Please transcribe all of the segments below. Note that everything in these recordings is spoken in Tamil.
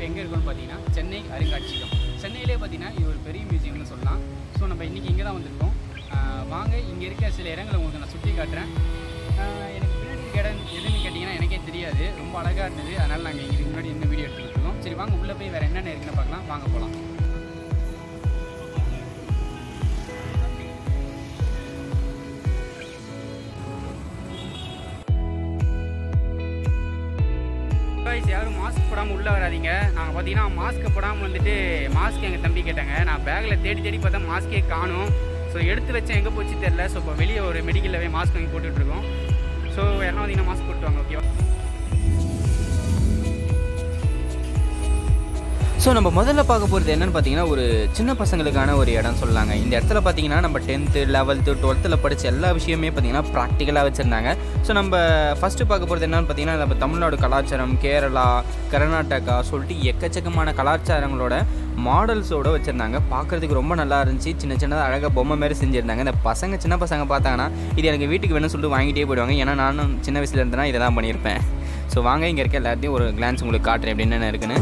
இப்போ எங்கே இருக்கோம்னு பார்த்தீங்கன்னா சென்னை அருங்காட்சியகம் சென்னையிலே பார்த்தீங்கன்னா இது ஒரு பெரிய மியூசியம்னு சொல்லலாம் ஸோ நம்ம இன்றைக்கி இங்கே தான் வந்திருக்கோம் ஆஹ் வாங்க இங்கே இருக்க சில இடங்களை உங்களுக்கு நான் சுற்றி காட்டுறேன் ஆஹ் எனக்கு பின்னாடி இருக்க இடம் எதுன்னு கேட்டிங்கன்னா எனக்கே தெரியாது ரொம்ப அழகாக இருந்தது அதனால் நாங்கள் இங்கே முன்னாடி இந்த வீடியோ எடுத்துக்கிட்டு இருக்கோம் சரி வாங்க உள்ளே போய் வேறு என்னென்ன இருக்குன்னு பார்க்கலாம் வாங்க போகலாம் guys யாரும் மாஸ்க் போடாமல் உள்ளே வராதீங்க நாங்கள் பார்த்தீங்கன்னா மாஸ்க் போடாமல் வந்துட்டு மாஸ்க் எங்கள் தம்பி கேட்டாங்க நான் பேக்கில் தேடி தேடி பார்த்தா மாஸ்க்கே காணும் ஸோ எடுத்து வச்சேன் எங்கே போச்சு தெரில ஸோ இப்போ வெளியே ஒரு மெடிக்கலில் போய் மாஸ்க் வாங்கி போட்டுட்ருக்கோம் ஸோ யாரும் வந்தீங்கன்னா மாஸ்க் போட்டு வாங்க ஓகேவா ஸோ நம்ம முதல்ல பார்க்க போகிறது என்னன்னு பார்த்தீங்கன்னா ஒரு சின்ன பசங்களுக்கான ஒரு இடம் சொல்லலாங்க இந்த இடத்துல பார்த்தீங்கன்னா நம்ம டென்த்து லெவல்த்து டுவெல்த்தில் படித்த எல்லா விஷயமே பார்த்தீங்கன்னா ப்ராக்டிக்கலாக வச்சுருந்தாங்க ஸோ நம்ம ஃபஸ்ட்டு பார்க்க போகிறது என்னன்னு பார்த்தீங்கன்னா நம்ம தமிழ்நாடு கலாச்சாரம் கேரளா கர்நாடகா சொல்லிட்டு எக்கச்சக்கமான கலாச்சாரங்களோட மாடல்ஸோட வச்சுருந்தாங்க பார்க்குறதுக்கு ரொம்ப நல்லா இருந்துச்சு சின்ன சின்னதாக அழகாக பொம்மை மாதிரி செஞ்சுருந்தாங்க இந்த பசங்க சின்ன பசங்க பார்த்தாங்கன்னா இது எனக்கு வீட்டுக்கு வேணும்னு சொல்லிட்டு வாங்கிட்டே போயிடுவாங்க ஏன்னா நானும் சின்ன வயசுல இருந்தேன்னா இதை தான் பண்ணியிருப்பேன் ஸோ வாங்க இங்கே இருக்க எல்லாத்தையும் ஒரு கிளான்ஸ் உங்களுக்கு காட்டுறேன் எப்படி என்னென்ன இருக்குன்னு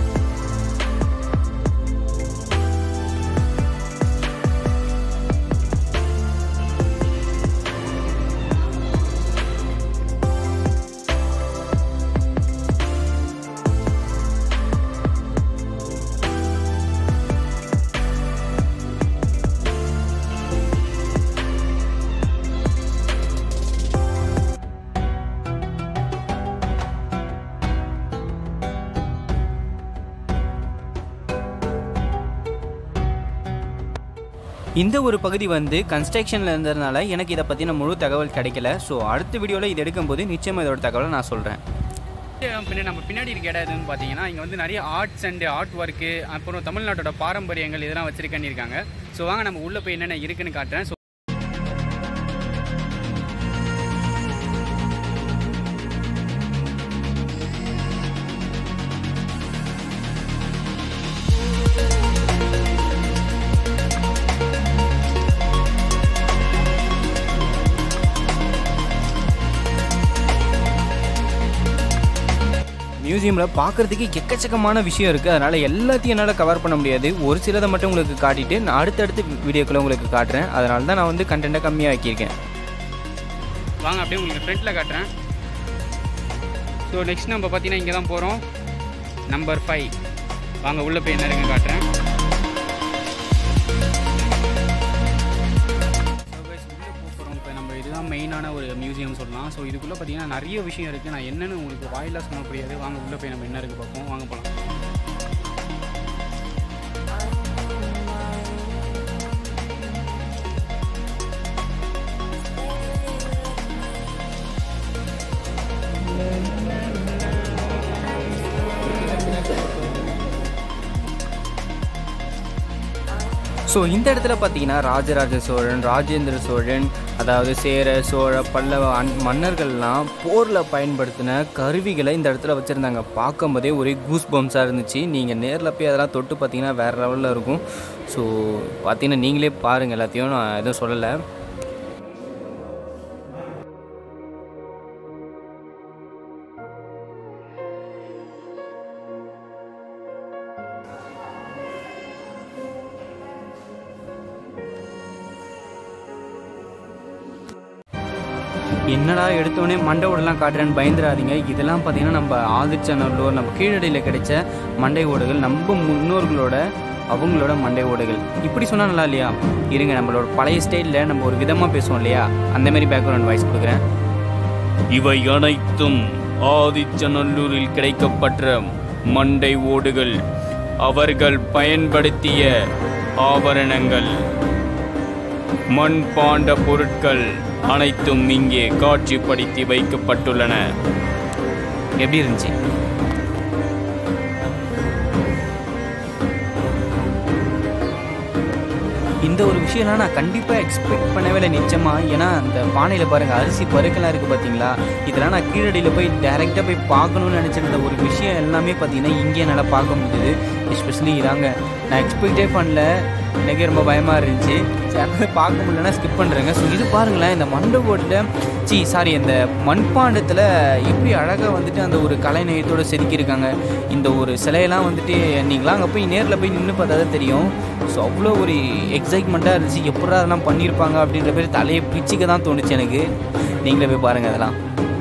இந்த ஒரு பகுதி வந்து கன்ஸ்ட்ரக்ஷனில் இருந்ததுனால எனக்கு இதை பற்றின முழு தகவல் கிடைக்கல ஸோ அடுத்த வீடியோவில் இது எடுக்கும்போது நிச்சயமாக இதோட தகவலை நான் சொல்கிறேன் பின்னாடி நம்ம பின்னாடி இருக்க இடம் எதுன்னு பார்த்தீங்கன்னா இங்கே வந்து நிறைய ஆர்ட்ஸ் அண்ட் ஆர்ட் ஒர்க்கு அப்புறம் தமிழ்நாட்டோட பாரம்பரியங்கள் இதெல்லாம் வச்சிருக்கேன்னு இருக்காங்க ஸோ வாங்க நம்ம உள்ளே போய் என்னென்ன இருக்குன்னு காட்டுறேன் ஸோ மியூசியமில் பார்க்குறதுக்கு எக்கச்சக்கமான விஷயம் இருக்குது அதனால் எல்லாத்தையும் என்னால் கவர் பண்ண முடியாது ஒரு சிலதை மட்டும் உங்களுக்கு காட்டிட்டு நான் அடுத்தடுத்த வீடியோக்களை உங்களுக்கு காட்டுறேன் அதனால தான் நான் வந்து கண்டென்ட்டை கம்மியாக ஆக்கியிருக்கேன் வாங்க அப்படியே உங்களுக்கு ஃப்ரண்ட்டில் காட்டுறேன் ஸோ நெக்ஸ்ட் நம்ம பார்த்தீங்கன்னா இங்கே தான் போகிறோம் நம்பர் ஃபைவ் வாங்க உள்ளே போய் என்ன இருக்குன்னு காட்டுறேன் So guys, உள்ள போக போறோம். இப்போ நம்ம இதுதான் மெயினான ஒரு மியூசியம் சொல்லலாம் ஸோ இதுக்குள்ளே பார்த்தீங்கன்னா நிறைய விஷயம் இருக்குது நான் என்னென்னு உங்களுக்கு வாயிலாக சொல்ல முடியாது வாங்க உள்ளே போய் நம்ம என்ன இருக்குது பார்ப்போம் வாங்க போகலாம் ஸோ இந்த இடத்துல பார்த்தீங்கன்னா ராஜராஜ சோழன் ராஜேந்திர சோழன் அதாவது சேர சோழ பல்லவ அன் மன்னர்கள்லாம் போரில் பயன்படுத்தின கருவிகளை இந்த இடத்துல வச்சுருந்தாங்க பார்க்கும்போதே ஒரே கூஸ் பம்ஸாக இருந்துச்சு நீங்கள் நேரில் போய் அதெல்லாம் தொட்டு பார்த்தீங்கன்னா வேறு லெவலில் இருக்கும் ஸோ பார்த்தீங்கன்னா நீங்களே பாருங்கள் எல்லாத்தையும் நான் எதுவும் சொல்லலை என்னடா எடுத்தோடனே மண்டை ஓடெல்லாம் காட்டுறேன்னு பயந்துடாதீங்க இதெல்லாம் பார்த்தீங்கன்னா நம்ம ஆதிச்சநல்லூர் நம்ம கீழடியில் கிடைச்ச மண்டை ஓடுகள் நம்ம முன்னோர்களோட அவங்களோட மண்டை ஓடுகள் இப்படி சொன்னால் நல்லா இல்லையா இருங்க நம்மளோட பழைய ஸ்டைலில் நம்ம ஒரு விதமாக பேசுவோம் இல்லையா அந்த மாதிரி பேக்ரவுண்ட் வாய்ஸ் கொடுக்குறேன் இவை அனைத்தும் ஆதிச்சநல்லூரில் கிடைக்கப்பட்ட மண்டை ஓடுகள் அவர்கள் பயன்படுத்திய ஆபரணங்கள் மண்பாண்ட பொருட்கள் அனைத்தும் இங்கே காட்சிப்படுத்தி வைக்கப்பட்டுள்ளன எப்படி இருந்துச்சு இந்த ஒரு விஷயம்லாம் நான் கண்டிப்பாக எக்ஸ்பெக்ட் பண்ணவே இல்லை நிச்சயமாக ஏன்னா அந்த பானையில் பாருங்கள் அரிசி பருக்கெல்லாம் இருக்குது பார்த்தீங்களா இதெல்லாம் நான் கீழடியில் போய் டேரெக்டாக போய் பார்க்கணும்னு நினச்சிருந்த ஒரு விஷயம் எல்லாமே பார்த்தீங்கன்னா இங்கே என்னால் பார்க்க முடியுது எஸ்பெஷலி இதாங்க நான் எக்ஸ்பெக்டே பண்ணல எனக்கே ரொம்ப பயமாக இருந்துச்சு சரி அதை பார்க்க முடியலன்னா ஸ்கிப் பண்ணுறேங்க ஸோ இது பாருங்களேன் இந்த மண்டபோட்டில் சி சாரி இந்த மண்பாண்டத்தில் எப்படி அழகாக வந்துட்டு அந்த ஒரு கலை நயத்தோடு செதுக்கியிருக்காங்க இந்த ஒரு சிலையெல்லாம் வந்துட்டு நீங்களாம் அங்கே போய் நேரில் போய் நின்று பார்த்தா தான் தெரியும் ஸோ அவ்வளோ ஒரு எக்ஸைட்மெண்ட்டாக இருந்துச்சு எப்படா அதெல்லாம் பண்ணியிருப்பாங்க அப்படின்ற பேர் தலையை பிச்சுக்க தான் தோணுச்சு எனக்கு நீங்களே போய் பாருங்கள் அதெல்லாம்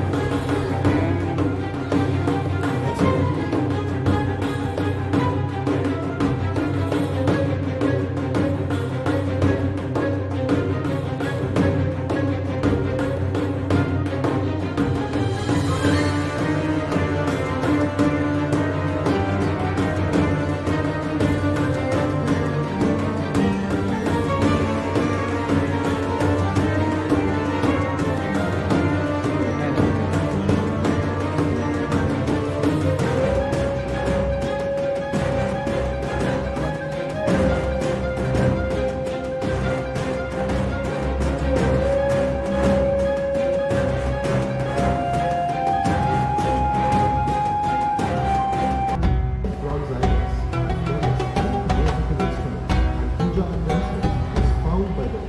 bronze idols, musical instrument, puja utensils is found by the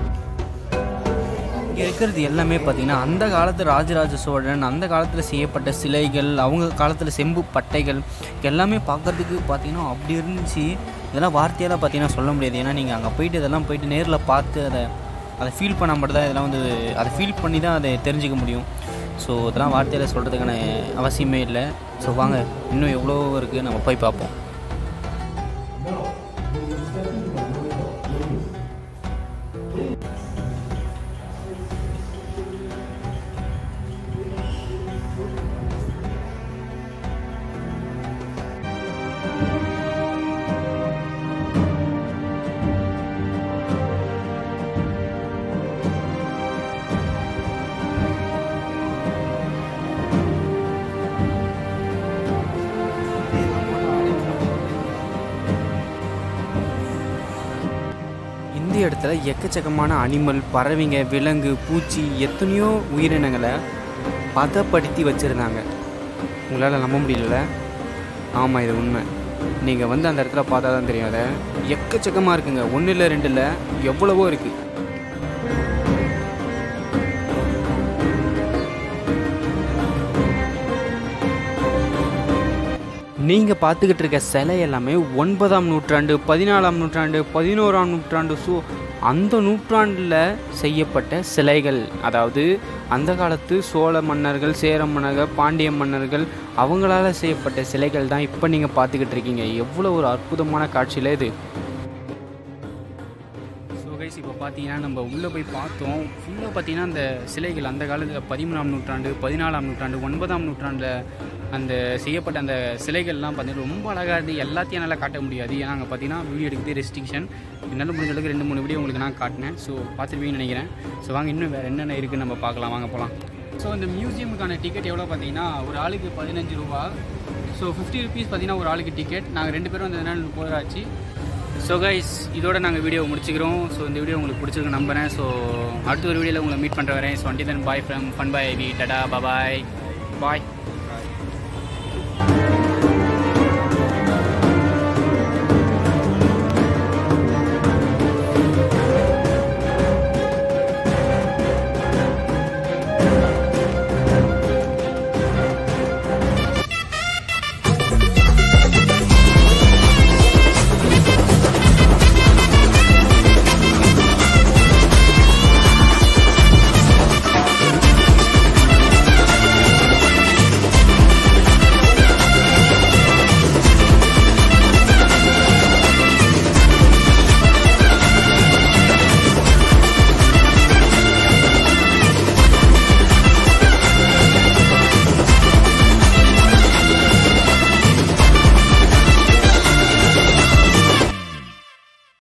இங்கே இருக்கிறது எல்லாமே பார்த்தீங்கன்னா அந்த காலத்து ராஜராஜ சோழன் அந்த காலத்தில் செய்யப்பட்ட சிலைகள் அவங்க காலத்தில் செம்பு பட்டைகள் எல்லாமே பார்க்கறதுக்கு பார்த்தீங்கன்னா அப்படி இருந்துச்சு இதெல்லாம் வார்த்தையால் பார்த்தீங்கன்னா சொல்ல முடியாது ஏன்னா நீங்கள் அங்கே போயிட்டு இதெல்லாம் போயிட்டு நேரில் பார்த்து அதை அதை ஃபீல் பண்ண மட்டும் தான் இதெல்லாம் வந்து அதை ஃபீல் பண்ணி தான் அதை தெரிஞ்சுக்க முடியும் ஸோ இதெல்லாம் வார்த்தையில் சொல்கிறதுக்கான அவசியமே இல்லை ஸோ வாங்க இன்னும் எவ்வளோ இருக்குது நம்ம போய் பார்ப்போம் இந்த இடத்துல எக்கச்சக்கமான அனிமல் பறவைங்க விலங்கு பூச்சி எத்தனையோ உயிரினங்களை பதப்படுத்தி வச்சுருந்தாங்க உங்களால் நம்ப முடியல ஆமாம் இது உண்மை நீங்கள் வந்து அந்த இடத்துல பார்த்தா தான் தெரியும் அதை எக்கச்சக்கமாக இருக்குங்க ஒன்று இல்லை ரெண்டு இல்லை எவ்வளவோ இருக்குது நீங்கள் பார்த்துக்கிட்டு இருக்க சிலை எல்லாமே ஒன்பதாம் நூற்றாண்டு பதினாலாம் நூற்றாண்டு பதினோராம் நூற்றாண்டு ஸோ அந்த நூற்றாண்டில் செய்யப்பட்ட சிலைகள் அதாவது அந்த காலத்து சோழ மன்னர்கள் சேர மன்னர்கள் பாண்டிய மன்னர்கள் அவங்களால செய்யப்பட்ட சிலைகள் தான் இப்போ நீங்கள் பார்த்துக்கிட்டு இருக்கீங்க எவ்வளோ ஒரு அற்புதமான காட்சியில் இது ஸோ கைஸ் இப்போ பார்த்தீங்கன்னா நம்ம உள்ளே போய் பார்த்தோம் ஃபுல்லாக பார்த்தீங்கன்னா அந்த சிலைகள் அந்த காலத்தில் பதிமூணாம் நூற்றாண்டு பதினாலாம் நூற்றாண்டு ஒன்பதாம் நூற்றாண்டில் அந்த செய்யப்பட்ட அந்த சிலைகள்லாம் பார்த்தீங்கன்னா ரொம்ப அழகாக இருந்து எல்லாத்தையும் என்னால் காட்ட முடியாது ஏன்னா அங்கே பார்த்தீங்கன்னா வீடியோ எடுக்கிறது ரெஸ்ட்ரிக்ஷன் என்னால் முடிஞ்ச அளவுக்கு ரெண்டு மூணு வீடியோ உங்களுக்கு நான் காட்டினேன் ஸோ பார்த்துருப்பீங்கன்னு நினைக்கிறேன் ஸோ வாங்க இன்னும் வேறு என்னென்ன இருக்குன்னு நம்ம பார்க்கலாம் வாங்க போகலாம் ஸோ இந்த மியூசியமுக்கான டிக்கெட் எவ்வளோ பார்த்தீங்கன்னா ஒரு ஆளுக்கு பதினஞ்சு ரூபா ஸோ ஃபிஃப்டி ருபீஸ் பார்த்தீங்கன்னா ஒரு ஆளுக்கு டிக்கெட் நாங்கள் ரெண்டு பேரும் வந்ததுனால முப்பது ஆச்சு ஸோ கைஸ் இதோட நாங்கள் வீடியோ முடிச்சுக்கிறோம் ஸோ இந்த வீடியோ உங்களுக்கு பிடிச்சிருக்கு நம்புறேன் ஸோ அடுத்த ஒரு வீடியோவில் உங்களை மீட் பண்ணுற வரேன் so until then bye from fun bye ஐவி டடா பபாய் பாய்